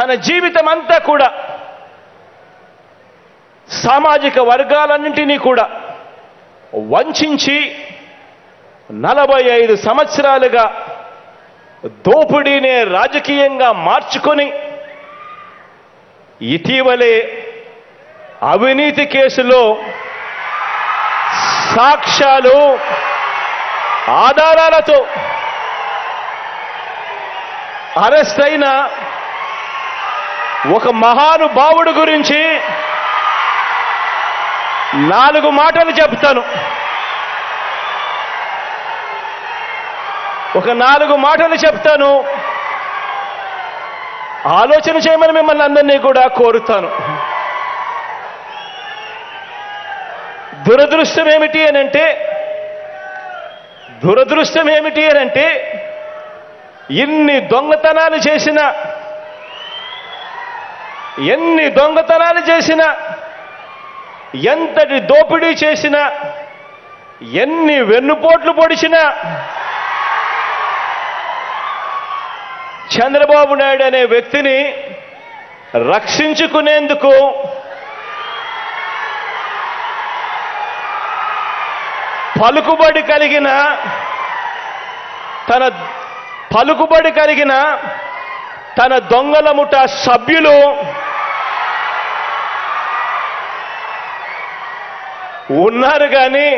తన జీవితం అంతా కూడా సామాజిక వర్గాలన్నింటినీ కూడా వంచి నలభై ఐదు సంవత్సరాలుగా దోపిడీనే రాజకీయంగా మార్చుకొని ఇటీవలే అవినీతి కేసులో సాక్ష్యాలు ఆధారాలతో అరెస్ట్ అయిన ఒక మహానుభావుడు గురించి నాలుగు మాటలు చెప్తాను ఒక నాలుగు మాటలు చెప్తాను ఆలోచన చేయమని మిమ్మల్ని అందరినీ కూడా కోరుతాను దురదృష్టం ఏమిటి అని అంటే దురదృష్టం ఏమిటి అని అంటే ఇన్ని దొంగతనాలు చేసిన ఎన్ని దొంగతనాలు చేసినా ఎంతటి దోపిడీ చేసినా ఎన్ని వెన్నుపోట్లు పొడిచినా చంద్రబాబు నాయుడు అనే వ్యక్తిని రక్షించుకునేందుకు పలుకుబడి కలిగిన తన పలుకుబడి కలిగిన తన దొంగల ముఠ సభ్యులు ఉన్నారు కానీ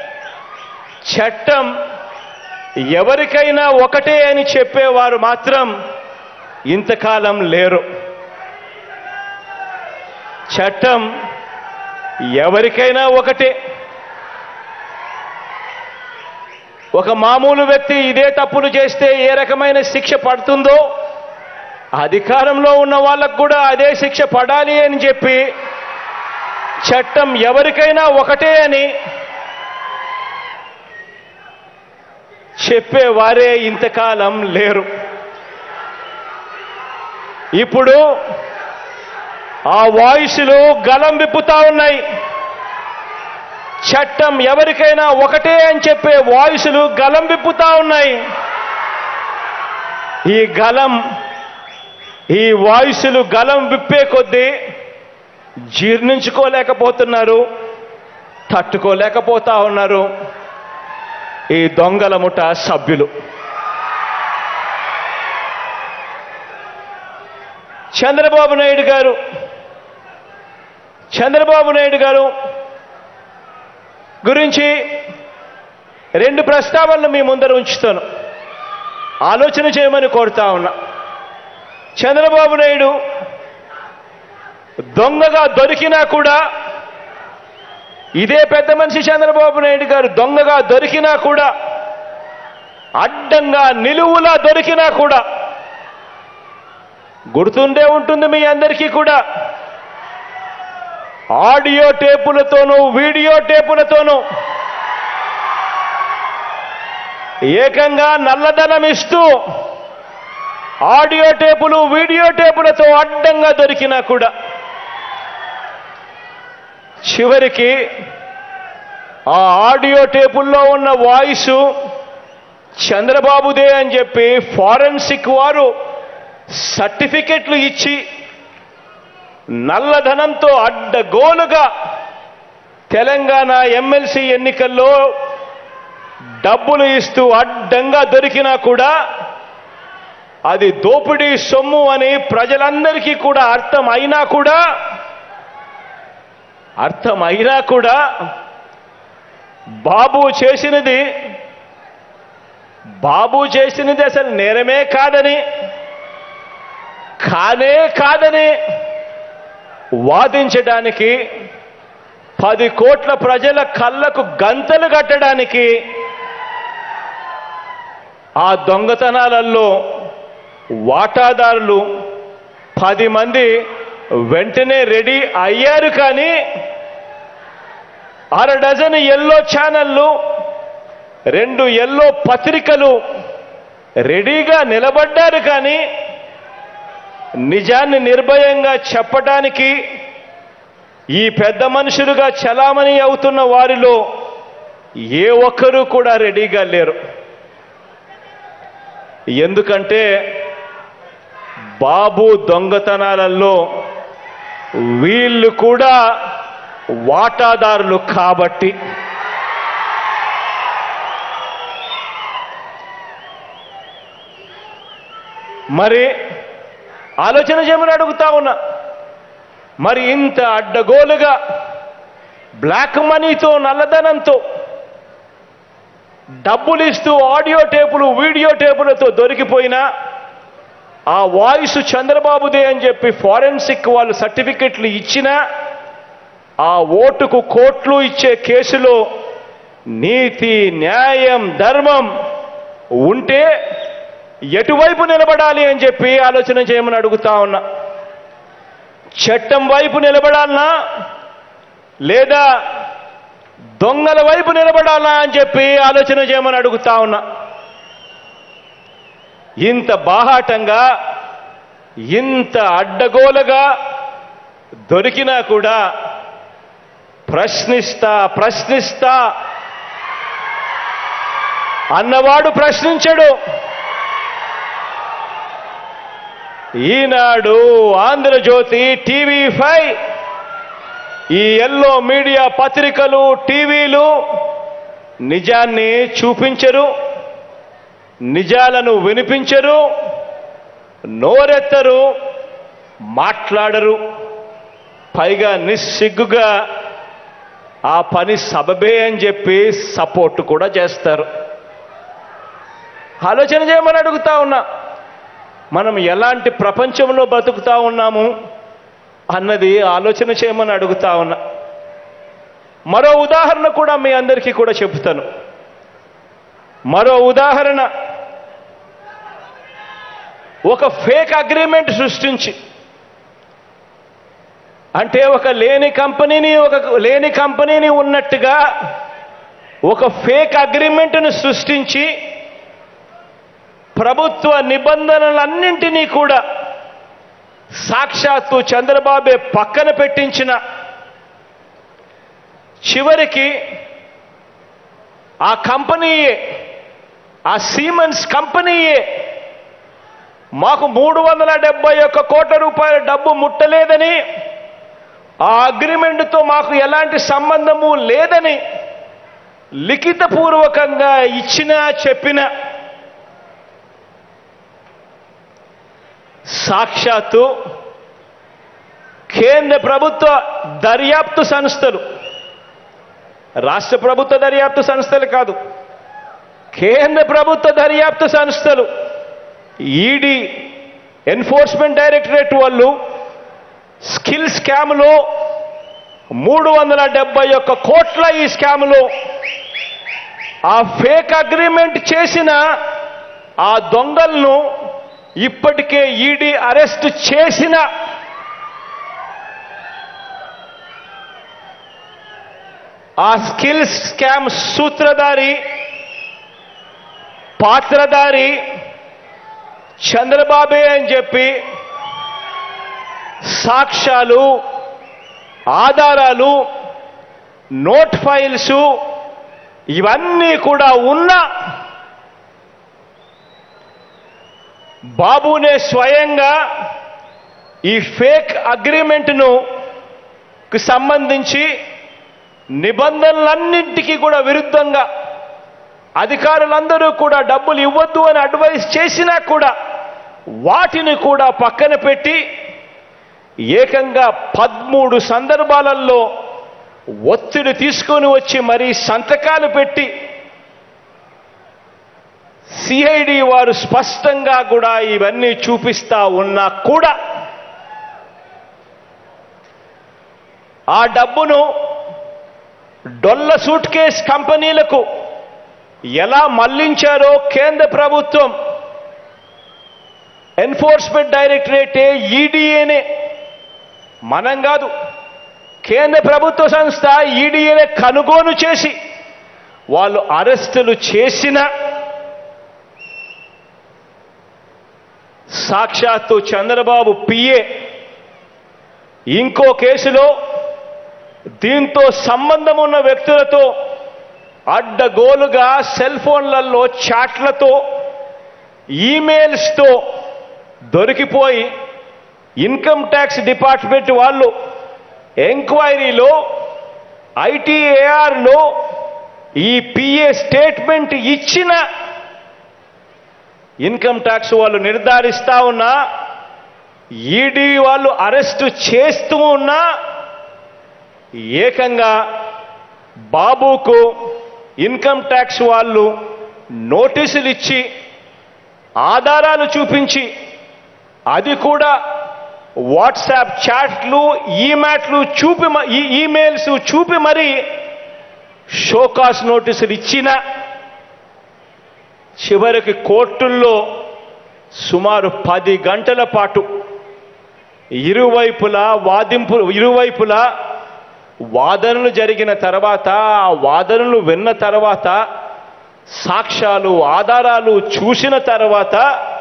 చట్టం ఎవరికైనా ఒకటే అని చెప్పేవారు మాత్రం ఇంతకాలం లేరు చట్టం ఎవరికైనా ఒకటే ఒక మామూలు వ్యక్తి ఇదే తప్పులు చేస్తే ఏ రకమైన శిక్ష పడుతుందో అధికారంలో ఉన్న వాళ్ళకు కూడా అదే శిక్ష పడాలి అని చెప్పి చట్టం ఎవరికైనా ఒకటే అని చెప్పేవారే ఇంతకాలం లేరు ఇప్పుడు ఆ వాయిస్లు గలం విప్పుతా ఉన్నాయి చట్టం ఎవరికైనా ఒకటే అని చెప్పే వాయిస్లు గలం విప్పుతా ఉన్నాయి ఈ గలం ఈ వాయిస్లు గలం విప్పే కొద్దీ జీర్ణించుకోలేకపోతున్నారు తట్టుకోలేకపోతా ఉన్నారు ఈ దొంగల ముఠ సభ్యులు చంద్రబాబు నాయుడు గారు చంద్రబాబు నాయుడు గారు గురించి రెండు ప్రస్తావనలు మీ ముందర ఉంచుతాను ఆలోచన చేయమని కోరుతా ఉన్నా చంద్రబాబు నాయుడు దొంగగా దొరికినా కూడా ఇదే పెద్ద మనిషి చంద్రబాబు నాయుడు గారు దొంగగా దొరికినా కూడా అడ్డంగా నిలువులా దొరికినా కూడా గుర్తుండే ఉంటుంది మీ అందరికీ కూడా ఆడియో టేపులతోనూ వీడియో టేపులతోనూ ఏకంగా నల్లధనం ఇస్తూ ఆడియో టేపులు వీడియో టేపులతో అడ్డంగా దొరికినా కూడా చివరికి ఆ ఆడియో టేపుల్లో ఉన్న వాయిస్ చంద్రబాబుదే అని చెప్పి ఫారెన్సిక్ వారు సర్టిఫికెట్లు ఇచ్చి నల్లధనంతో అడ్డగోలుగా తెలంగాణ ఎమ్మెల్సీ ఎన్నికల్లో డబ్బులు ఇస్తూ అడ్డంగా దొరికినా కూడా అది దోపిడీ సొమ్ము అని ప్రజలందరికీ కూడా అర్థం అయినా కూడా అర్థం అయినా కూడా బాబు చేసినది బాబు చేసినది అసలు నేరమే కాదని కానే కాదని వాదించడానికి పది కోట్ల ప్రజల కళ్ళకు గంతలు కట్టడానికి ఆ దొంగతనాలలో వాటాదారులు పది మంది వెంటనే రెడీ అయ్యారు కానీ అర డజన్ ఎల్లో ఛానళ్ళు రెండు ఎల్లో పత్రికలు రెడీగా నిలబడ్డారు కానీ నిజాన్ని నిర్భయంగా చెప్పటానికి ఈ పెద్ద మనుషులుగా చలామణి అవుతున్న వారిలో ఏ ఒక్కరూ కూడా రెడీగా లేరు ఎందుకంటే బాబు దొంగతనాలలో వీళ్ళు కూడా వాటాదారులు కాబట్టి మరి ఆలోచన చేయమని అడుగుతా ఉన్నా మరి ఇంత అడ్డగోలుగా బ్లాక్ మనీతో నల్లధనంతో డబ్బులు ఇస్తూ ఆడియో టేపులు వీడియో టేపులతో దొరికిపోయినా ఆ వాయిస్ చంద్రబాబుదే అని చెప్పి ఫారెన్సిక్ వాళ్ళు సర్టిఫికెట్లు ఇచ్చినా ఆ ఓటుకు కోట్లు ఇచ్చే కేసులో నీతి న్యాయం ధర్మం ఉంటే ఎటువైపు నిలబడాలి అని చెప్పి ఆలోచన చేయమని అడుగుతా ఉన్నా చట్టం వైపు నిలబడాలనా లేదా దొంగల వైపు నిలబడాలా అని చెప్పి ఆలోచన చేయమని అడుగుతా ఉన్నా ఇంత బాహాటంగా ఇంత అడ్డగోలుగా దొరికినా కూడా ప్రశ్నిస్తా ప్రశ్నిస్తా అన్నవాడు ప్రశ్నించడు ఈనాడు ఆంధ్రజ్యోతి టీవీ ఫైవ్ ఈ ఎల్లో మీడియా పత్రికలు టీవీలు నిజాన్ని చూపించరు నిజాలను వినిపించరు నోరెత్తరు మాట్లాడరు పైగా నిస్సిగ్గుగా ఆ పని సబబే అని చెప్పి సపోర్ట్ కూడా చేస్తారు ఆలోచన చేయమని అడుగుతా ఉన్నా మనం ఎలాంటి ప్రపంచంలో బతుకుతా ఉన్నాము అన్నది ఆలోచన చేయమని అడుగుతా ఉన్నా మరో ఉదాహరణ కూడా మీ అందరికీ కూడా చెబుతాను మరో ఉదాహరణ ఒక ఫేక్ అగ్రిమెంట్ సృష్టించి అంటే ఒక లేని కంపెనీని ఒక లేని కంపెనీని ఉన్నట్టుగా ఒక ఫేక్ అగ్రిమెంట్ను సృష్టించి ప్రభుత్వ నిబంధనలన్నింటినీ కూడా సాక్షాత్తు చంద్రబాబే పక్కన పెట్టించిన చివరికి ఆ కంపెనీయే ఆ సీమన్స్ కంపెనీయే మాకు మూడు వందల డెబ్బై ఒక్క కోట్ల రూపాయల డబ్బు ముట్టలేదని ఆ అగ్రిమెంట్తో మాకు ఎలాంటి సంబంధము లేదని లిఖితపూర్వకంగా ఇచ్చినా చెప్పినా సాక్షాత్తు కేంద్ర ప్రభుత్వ దర్యాప్తు సంస్థలు రాష్ట్ర ప్రభుత్వ దర్యాప్తు సంస్థలు కాదు కేంద్ర ప్రభుత్వ దర్యాప్తు సంస్థలు ఈడీ ఎన్ఫోర్స్మెంట్ డైరెక్టరేట్ వాళ్ళు స్కిల్ స్కామ్లో మూడు వందల డెబ్బై ఒక్క కోట్ల ఈ స్కామ్లో ఆ ఫేక్ అగ్రిమెంట్ చేసిన ఆ దొంగలను ఇప్పటికే ఈడీ అరెస్ట్ చేసిన ఆ స్కిల్ స్కామ్ సూత్రధారి పాత్రధారి చంద్రబాబే అని చెప్పి సాక్ష్యాలు ఆధారాలు నోట్ ఫైల్స్ ఇవన్నీ కూడా ఉన్న బాబునే స్వయంగా ఈ ఫేక్ అగ్రిమెంట్ను కు సంబంధించి నిబంధనలన్నింటికీ కూడా విరుద్ధంగా అధికారులందరూ కూడా డబ్బులు ఇవ్వద్దు అని అడ్వైస్ చేసినా కూడా వాటిని కూడా పక్కన పెట్టి ఏకంగా పదమూడు సందర్భాలలో ఒత్తిడి తీసుకొని వచ్చి మరీ సంతకాలు పెట్టి సిఐడి వారు స్పష్టంగా కూడా ఇవన్నీ చూపిస్తా ఉన్నా కూడా ఆ డబ్బును డొల్ల సూట్ కేస్ కంపెనీలకు ఎలా మళ్లించారో కేంద్ర ప్రభుత్వం ఎన్ఫోర్స్మెంట్ డైరెక్టరేటే ఈడీఏనే మనం కాదు కేంద్ర ప్రభుత్వ సంస్థ ఈడీఏనే కనుగోలు చేసి వాళ్ళు అరెస్టులు చేసిన సాక్షాత్తు చంద్రబాబు పిఏ ఇంకో కేసులో దీంతో సంబంధం ఉన్న వ్యక్తులతో అడ్డగోలుగా సెల్ ఫోన్లలో చాట్లతో ఈమెయిల్స్తో దొరికిపోయి ఇన్కమ్ ట్యాక్స్ డిపార్ట్మెంట్ వాళ్ళు ఎంక్వైరీలో ఐటీఏఆర్లో ఈ పిఏ స్టేట్మెంట్ ఇచ్చిన ఇన్కమ్ ట్యాక్స్ వాళ్ళు నిర్ధారిస్తా ఉన్నా ఈడీ వాళ్ళు అరెస్టు చేస్తూ ఉన్నా ఏకంగా బాబుకు ఇన్కమ్ ట్యాక్స్ వాళ్ళు నోటీసులు ఇచ్చి ఆధారాలు చూపించి అది కూడా వాట్సాప్ చాట్లు ఈమాట్లు చూపి మ- ఈ ఈమెయిల్స్ చూపి మరి షోకాస్ నోటీసులు ఇచ్చిన చివరికి కోర్టుల్లో సుమారు పది గంటల పాటు ఇరువైపులా వాదింపు ఇరువైపులా వాదనలు జరిగిన తర్వాత ఆ వాదనలు విన్న తర్వాత సాక్ష్యాలు ఆధారాలు చూసిన తర్వాత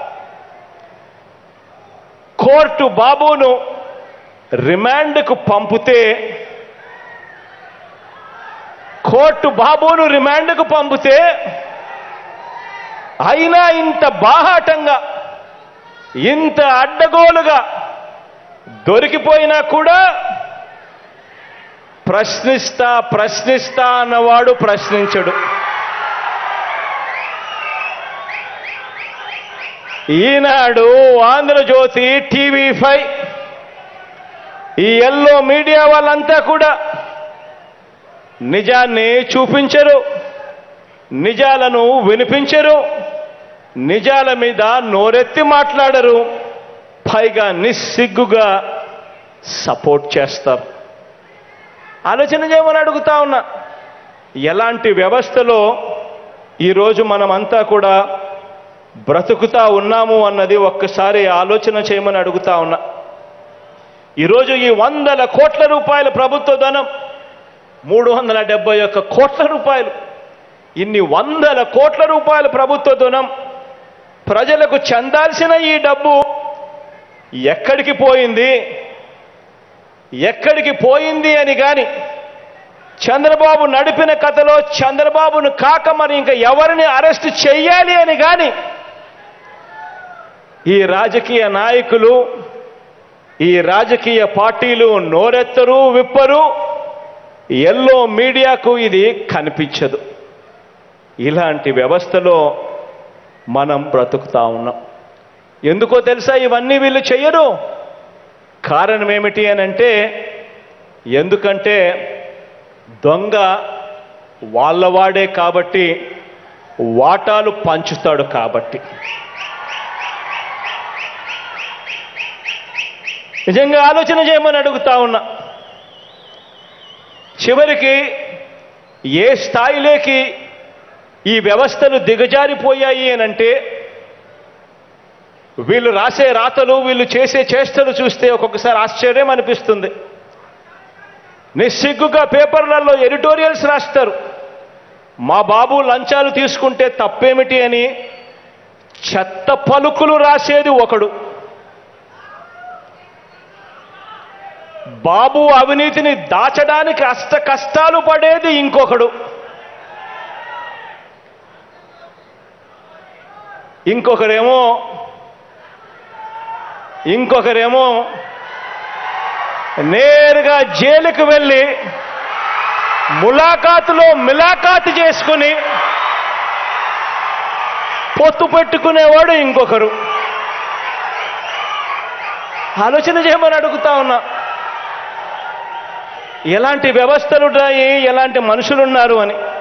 కోర్టు బాబును రిమాండ్కు పంపితే కోర్టు బాబును రిమాండ్కు పంపితే అయినా ఇంత బాహాటంగా ఇంత అడ్డగోలుగా దొరికిపోయినా కూడా ప్రశ్నిస్తా ప్రశ్నిస్తా అన్నవాడు ప్రశ్నించడు ఈనాడు ఆంధ్రజ్యోతి టీవీ ఫైవ్ ఈ ఎల్లో మీడియా వాళ్ళంతా కూడా నిజాన్ని చూపించరు నిజాలను వినిపించరు నిజాల మీద నోరెత్తి మాట్లాడరు పైగా నిస్సిగ్గుగా సపోర్ట్ చేస్తారు ఆలోచన చేయమని అడుగుతా ఉన్నా ఎలాంటి వ్యవస్థలో ఈరోజు మనమంతా కూడా బ్రతుకుతా ఉన్నాము అన్నది ఒక్కసారి ఆలోచన చేయమని అడుగుతా ఉన్నా ఈరోజు ఈ వందల కోట్ల రూపాయల ప్రభుత్వ ధనం మూడు వందల డెబ్బై ఒక్క కోట్ల రూపాయలు ఇన్ని వందల కోట్ల రూపాయల ప్రభుత్వ ధనం ప్రజలకు చెందాల్సిన ఈ డబ్బు ఎక్కడికి పోయింది ఎక్కడికి పోయింది అని గాని చంద్రబాబు నడిపిన కథలో చంద్రబాబును కాక మరి ఇంకా ఎవరిని అరెస్ట్ చెయ్యాలి అని గాని ఈ రాజకీయ నాయకులు ఈ రాజకీయ పార్టీలు నోరెత్తరు విప్పరు ఎల్లో మీడియాకు ఇది కనిపించదు ఇలాంటి వ్యవస్థలో మనం బ్రతుకుతా ఉన్నాం ఎందుకో తెలుసా ఇవన్నీ వీళ్ళు చెయ్యరు కారణం ఏమిటి అని అంటే ఎందుకంటే దొంగ వాళ్ళవాడే కాబట్టి వాటాలు పంచుతాడు కాబట్టి నిజంగా ఆలోచన చేయమని అడుగుతా ఉన్నా చివరికి ఏ స్థాయిలోకి ఈ వ్యవస్థలు దిగజారిపోయాయి అనంటే వీళ్ళు రాసే రాతలు వీళ్ళు చేసే చేష్టలు చూస్తే ఒక్కొక్కసారి ఆశ్చర్యం అనిపిస్తుంది నిస్సిగ్గుగా పేపర్లలో ఎడిటోరియల్స్ రాస్తారు మా బాబు లంచాలు తీసుకుంటే తప్పేమిటి అని చెత్త పలుకులు రాసేది ఒకడు బాబు అవినీతిని దాచడానికి అష్ట కష్టాలు పడేది ఇంకొకడు ఇంకొకరేమో ఇంకొకరేమో నేరుగా జైలుకు వెళ్ళి ములాఖాతులో మిలాఖాతు చేసుకుని పొత్తు పెట్టుకునేవాడు ఇంకొకరు ఆలోచన చేయమని అడుగుతా ఉన్నా ఎలాంటి వ్యవస్థలు ఉన్నాయి ఎలాంటి మనుషులున్నారు అని